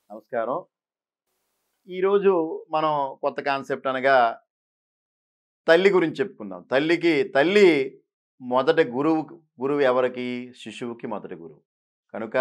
నమస్కారం ఈరోజు మనం కొత్త కాన్సెప్ట్ అనగా తల్లి గురించి చెప్పుకుందాం తల్లికి తల్లి మొదటి గురువు గురువు ఎవరికి శిశువుకి మొదటి గురువు కనుక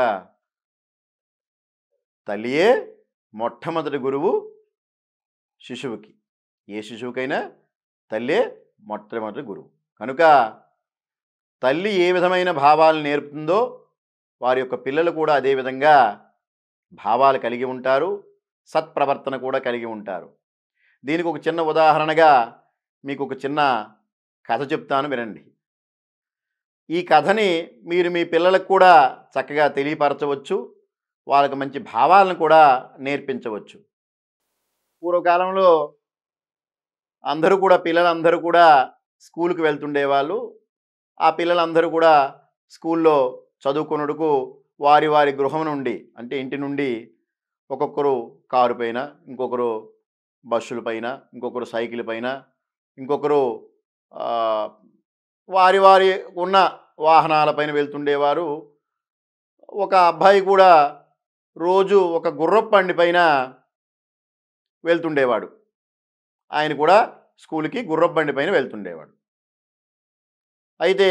తల్లియే మొట్టమొదటి గురువు శిశువుకి ఏ శిశువుకైనా తల్లే మొట్టమొదటి గురువు కనుక తల్లి ఏ విధమైన భావాలు నేర్పుతుందో వారి యొక్క పిల్లలు కూడా అదే విధంగా భావాలు కలిగి ఉంటారు సత్ప్రవర్తన కూడా కలిగి ఉంటారు దీనికి ఒక చిన్న ఉదాహరణగా మీకు ఒక చిన్న కథ చెప్తాను వినండి ఈ కథని మీరు మీ పిల్లలకు కూడా చక్కగా తెలియపరచవచ్చు వాళ్ళకి మంచి భావాలను కూడా నేర్పించవచ్చు పూర్వకాలంలో అందరూ కూడా పిల్లలందరూ కూడా స్కూల్కి వెళ్తుండేవాళ్ళు ఆ పిల్లలందరూ కూడా స్కూల్లో చదువుకున్నడుకు వారి వారి గృహం నుండి అంటే ఇంటి నుండి ఒక్కొక్కరు కారు పైన ఇంకొకరు బస్సుల పైన ఇంకొకరు సైకిల్ పైన ఇంకొకరు ఆ, వారి వారి ఉన్న వాహనాలపైన వెళ్తుండేవారు ఒక అబ్బాయి కూడా రోజు ఒక గుర్రపు బండి పైన వెళ్తుండేవాడు ఆయన కూడా స్కూల్కి గుర్రపు బండి పైన వెళ్తుండేవాడు అయితే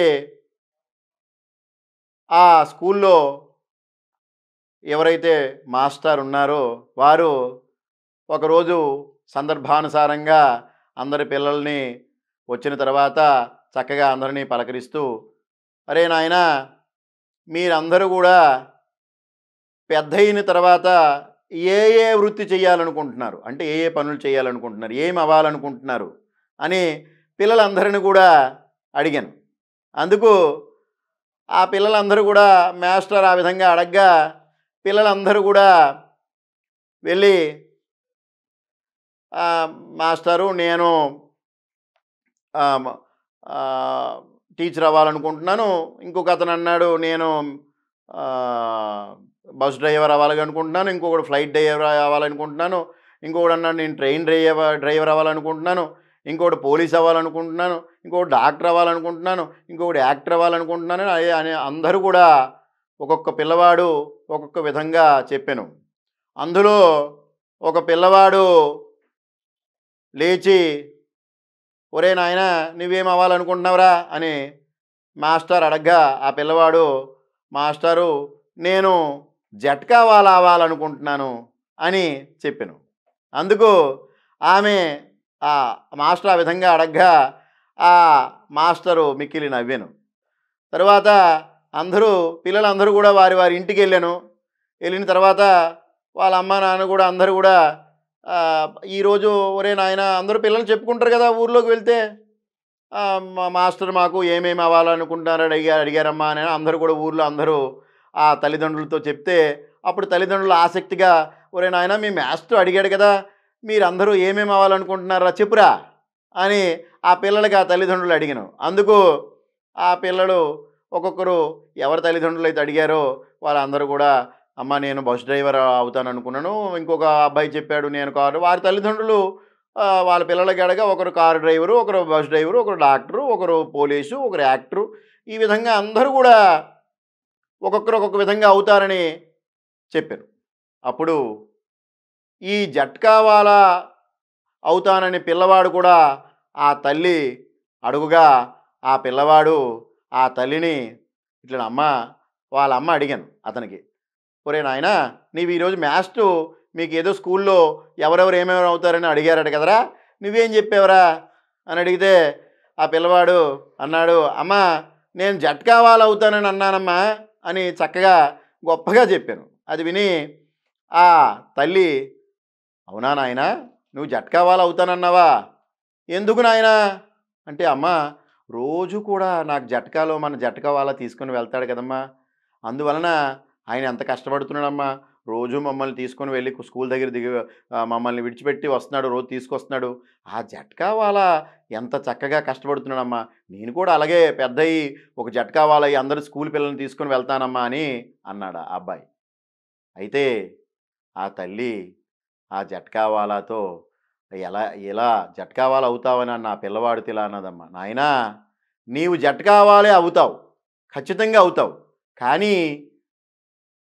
ఆ స్కూల్లో ఎవరైతే మాస్టర్ ఉన్నారో వారు ఒకరోజు సందర్భానుసారంగా అందరి పిల్లల్ని వచ్చిన తర్వాత చక్కగా అందరినీ పలకరిస్తూ అరే నాయనా మీరందరూ కూడా పెద్ద అయిన తర్వాత ఏ ఏ వృత్తి చేయాలనుకుంటున్నారు అంటే ఏ ఏ పనులు చేయాలనుకుంటున్నారు ఏం అవ్వాలనుకుంటున్నారు అని పిల్లలందరిని కూడా అడిగాను అందుకు ఆ పిల్లలందరూ కూడా మాస్టర్ ఆ విధంగా అడగ్గా పిల్లలందరూ కూడా వెళ్ళి "ఆ, మాస్టరు నేను ఆ, మ- ఆ, టీచర్ అవ్వాలనుకుంటున్నాను ఇంకొక అతను అన్నాడు నేను ఆ, బస్ డ్రైవర్ అవ్వాలనుకుంటున్నాను ఇంకొకడు ఫ్లైట్ డ్రైవర్ అవ్వాలనుకుంటున్నాను ఇంకొకడు అన్నాడు నేను ట్రైన్ డ్రైవర్ డ్రైవర్ అవ్వాలనుకుంటున్నాను ఇంకొకటి పోలీస్ అవ్వాలనుకుంటున్నాను ఇంకొకటి డాక్టర్ అవ్వాలనుకుంటున్నాను ఇంకొకటి యాక్టర్ అవ్వాలనుకుంటున్నాను అని అని అందరూ కూడా ఒక్కొక్క పిల్లవాడు ఒక్కొక్క విధంగా చెప్పాను అందులో ఒక పిల్లవాడు లేచి ఒరే నాయన నువ్వేం అవ్వాలనుకుంటున్నావురా అని మాస్టర్ అడగ్గా ఆ పిల్లవాడు మాస్టరు నేను జట్కా వాళ్ళ అవ్వాలనుకుంటున్నాను అని చెప్పాను అందుకు ఆమె ఆ మాస్టర్ ఆ విధంగా అడగ్గా ఆ మాస్టరు మిక్కిలి నవ్వాను తర్వాత అందరూ పిల్లలందరూ కూడా వారి వారి ఇంటికి వెళ్ళాను వెళ్ళిన తర్వాత వాళ్ళ అమ్మ నాన్న కూడా అందరూ కూడా ఆ, ఈరోజు ఒరే నాయన అందరూ పిల్లలు చెప్పుకుంటారు కదా ఊర్లోకి వెళ్తే ఆ, మా మాస్టర్ మాకు ఏమేమి అవ్వాలనుకుంటున్నారు అడిగారు అడిగారమ్మా అని అందరూ కూడా ఊర్లో అందరూ ఆ తల్లిదండ్రులతో చెప్తే అప్పుడు తల్లిదండ్రులు ఆసక్తిగా ఒరే నాయన మీ మాస్టర్ అడిగాడు కదా మీరందరూ ఏమేమి అవ్వాలనుకుంటున్నారా చెప్పురా అని ఆ పిల్లలకి ఆ తల్లిదండ్రులు అడిగాను అందుకు ఆ పిల్లలు ఒక్కొక్కరు ఎవరి తల్లిదండ్రులు అయితే అడిగారో వాళ్ళందరూ కూడా అమ్మ నేను బస్ డ్రైవర్ అవుతాను అనుకున్నాను ఇంకొక అబ్బాయి చెప్పాడు నేను కారు వారి తల్లిదండ్రులు ఆ, వాళ్ళ పిల్లలకి అడగా ఒకరు కారు డ్రైవరు ఒకరు బస్ డ్రైవరు ఒకరు డాక్టరు ఒకరు పోలీసు ఒకరు యాక్టరు ఈ విధంగా అందరూ కూడా ఒక్కొక్కరు ఒక్కొక్క విధంగా అవుతారని చెప్పారు అప్పుడు ఈ జట్కావాలా అవుతానని పిల్లవాడు కూడా ఆ తల్లి అడుగుగా ఆ పిల్లవాడు ఆ తల్లిని ఇట్లా అమ్మ వాళ్ళ అమ్మ అడిగాను అతనికి ఒరే నాయన నీవు ఈరోజు మ్యాథ్స్ మీకు ఏదో స్కూల్లో ఎవరెవరు ఏమేమి అవుతారని అడిగారట కదరా నువ్వేం చెప్పావురా అని అడిగితే ఆ పిల్లవాడు అన్నాడు అమ్మ నేను జట్కావాల్ అవుతానని అన్నానమ్మా అని చక్కగా గొప్పగా చెప్పాను అది విని ఆ తల్లి అవునా నాయన నువ్వు జట్కావాల్ అవుతానన్నావా ఎందుకు నాయనా అంటే అమ్మ రోజు కూడా నాకు జట్కాలో మన జట్కా వాళ్ళ తీసుకొని వెళ్తాడు కదమ్మా అందువలన ఆయన ఎంత కష్టపడుతున్నాడమ్మా రోజు మమ్మల్ని తీసుకొని వెళ్ళి స్కూల్ దగ్గర దిగి ఆ, మమ్మల్ని విడిచిపెట్టి వస్తున్నాడు రోజు తీసుకొస్తున్నాడు ఆ జట్కా వాళ్ళ ఎంత చక్కగా కష్టపడుతున్నాడమ్మా నేను కూడా అలాగే పెద్ద అయ్యి ఒక జట్కా వాళ్ళ అందరు స్కూల్ పిల్లల్ని తీసుకొని వెళ్తానమ్మా అని అన్నాడు ఆ అబ్బాయి అయితే ఆ తల్లి ఆ జట్కా వాళ్ళతో ఎలా ఎలా జట్కావాలు అవుతావని అన్న ఆ పిల్లవాడితో ఇలా అన్నదమ్మా నాయనా నీవు జట్కావాలే అవుతావు ఖచ్చితంగా అవుతావు కానీ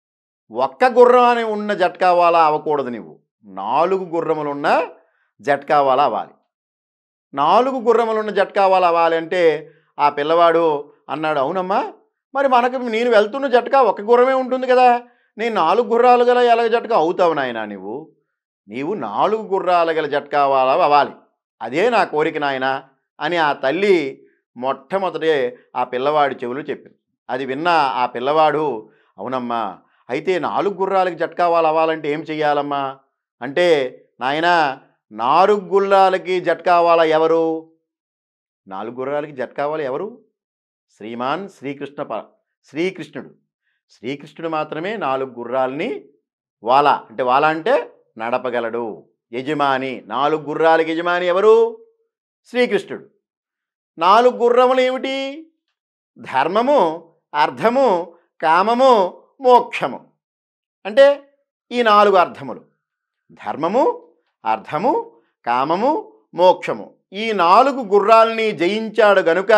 ఒక్క గుర్రం అని ఉన్న జట్కా వాలా అవ్వకూడదు నువ్వు నాలుగు గుర్రములు ఉన్న జట్కా వాలా అవ్వాలి నాలుగు గుర్రములు ఉన్న జట్కా వాలా అవ్వాలి అంటే ఆ పిల్లవాడు అన్నాడు అవునమ్మా మరి మనకు నేను వెళ్తున్న జట్కా ఒక గుర్రమే ఉంటుంది కదా నేను నాలుగు గుర్రాలు గల ఎలాగ జట్కా అవుతావు నాయనా నువ్వు నీవు నాలుగు గుర్రాలు గల జట్కా వాలా అవ్వాలి అదే నా కోరిక నాయనా అని ఆ తల్లి మొట్టమొదటే ఆ పిల్లవాడి చెవులు చెప్పింది అది విన్న ఆ పిల్లవాడు అవునమ్మా అయితే నాలుగు గుర్రాలకి జట్కా వాళ్ళు అవ్వాలంటే ఏం చెయ్యాలమ్మా అంటే నాయనా నాలుగు గుర్రాలకి జట్కా వాళ్ళ ఎవరు నాలుగు గుర్రాలకి జట్కా వాళ్ళ ఎవరు శ్రీమాన్ శ్రీకృష్ణ ప శ్రీకృష్ణుడు శ్రీకృష్ణుడు మాత్రమే నాలుగు గుర్రాలని వాల అంటే వాల అంటే నడపగలడు యజమాని నాలుగు గుర్రాలకి యజమాని ఎవరు శ్రీకృష్ణుడు నాలుగు గుర్రములు ఏమిటి ధర్మము అర్థము కామము మోక్షము అంటే ఈ నాలుగు అర్థములు ధర్మము అర్థము కామము మోక్షము ఈ నాలుగు గుర్రాల్ని జయించాడు గనుక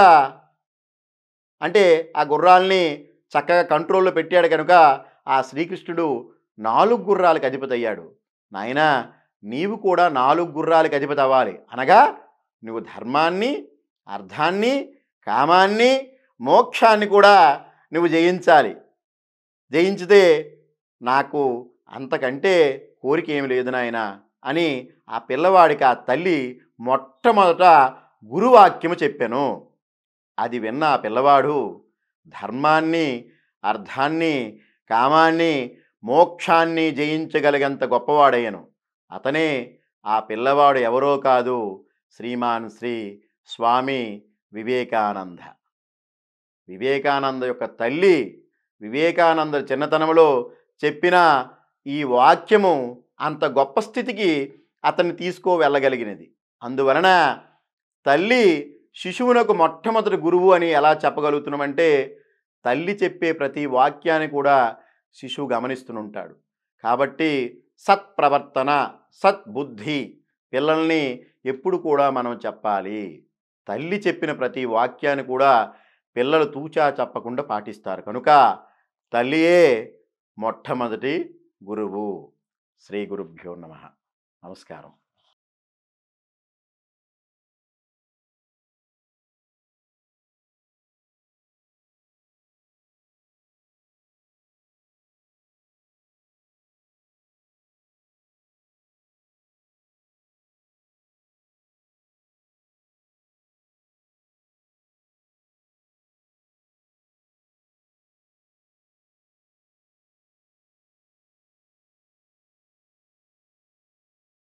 అంటే ఆ గుర్రాల్ని చక్కగా కంట్రోల్లో పెట్టాడు కనుక ఆ శ్రీకృష్ణుడు నాలుగు గుర్రాలకు అధిపతి అయ్యాడు నాయనా నీవు కూడా నాలుగు గుర్రాలకు అధిపతి అవ్వాలి అనగా నువ్వు ధర్మాన్ని అర్థాన్ని కామాన్ని మోక్షాన్ని కూడా నువ్వు జయించాలి జయించితే నాకు అంతకంటే కోరిక ఏమి లేదు నాయన అని ఆ పిల్లవాడికి ఆ తల్లి మొట్టమొదట గురువాక్యము చెప్పాను అది విన్న ఆ పిల్లవాడు ధర్మాన్ని అర్థాన్ని కామాన్ని మోక్షాన్ని జయించగలిగంత గొప్పవాడయ్యను అతనే ఆ పిల్లవాడు ఎవరో కాదు శ్రీమాన్ శ్రీ స్వామి వివేకానంద వివేకానంద యొక్క తల్లి వివేకానంద చిన్నతనంలో చెప్పిన ఈ వాక్యము అంత గొప్ప స్థితికి అతన్ని తీసుకో వెళ్ళగలిగినది అందువలన తల్లి శిశువునకు మొట్టమొదటి గురువు అని ఎలా చెప్పగలుగుతున్నామంటే తల్లి చెప్పే ప్రతి వాక్యాన్ని కూడా శిశువు గమనిస్తుంటాడు కాబట్టి సత్ప్రవర్తన సద్బుద్ధి పిల్లల్ని ఎప్పుడు కూడా మనం చెప్పాలి తల్లి చెప్పిన ప్రతి వాక్యాన్ని కూడా పిల్లలు తూచా చెప్పకుండా పాటిస్తారు కనుక తల్లియే మొట్టమొదటి గురువు శ్రీ గురుభ్యో నమ నమస్కారం